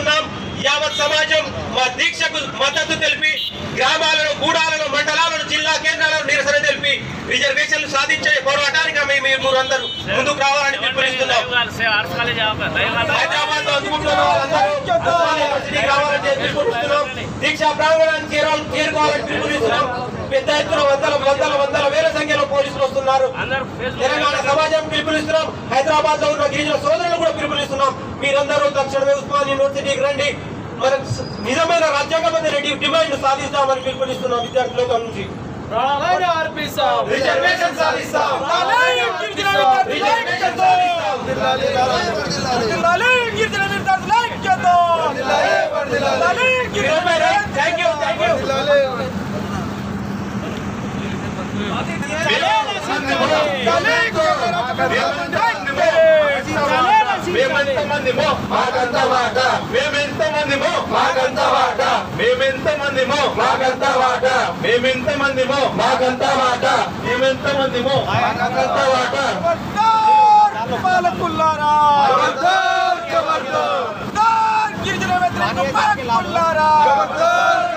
పిలుపునిస్తున్నాం యావత్ సమాజం మా దీక్షకు మద్దతు తెలిపి గ్రామాలను గూడాలను మండలాలను జిల్లా కేంద్రాలను నిరసన తెలిపి రిజర్వేషన్లు సాధించే పోరాటానికి మేము మీరు అందరూ ముందుకు రావాలని పిలుపునిస్తున్నాం హైదరాబాద్ లో అందుకుంటున్న వాళ్ళందరూ ఉస్మానియా యూనివర్సిటీకి రావాలని చెప్పి పిలుపునిస్తున్నాం దీక్షా ప్రాంగణానికి చేరాలి చేరుకోవాలని పిలుపునిస్తున్నాం పెద్ద ఎత్తున వందల వందల వందల వేల సంఖ్యలో పోలీసులు వస్తున్నారు తెలంగాణ సమాజం పిలుపునిస్తున్నాం హైదరాబాద్ లో ఉన్న గిరిజన సోదరులు కూడా పిలుపునిస్తున్నాం మీరందరూ తక్షణమే ఉస్మాన్ యూనివర్సిటీకి రండి మన నిజమైన రాజ్యాంగబద్ధ డిమాండ్ సాధిస్తామని పిలుపునిస్తున్నాం విద్యార్థుల నుంచి రిజర్వేషన్ సాధిస్తాం రిజర్వేషన్ సాధిస్తాం థ్యాంక్ యూ థ్యాంక్ యూ మేమెంత మందిమో మాకంత వాట మేమెంత మందిమో మాకంత వాట మేమెంత మందిమో మాకంత వాట మేమెంత మందిమో మాకంత వాట మేమెంత మందిమో మాకంత వాట పాలకుల్లారా గిరిజన వ్యతిరేక పాలకుల్లారా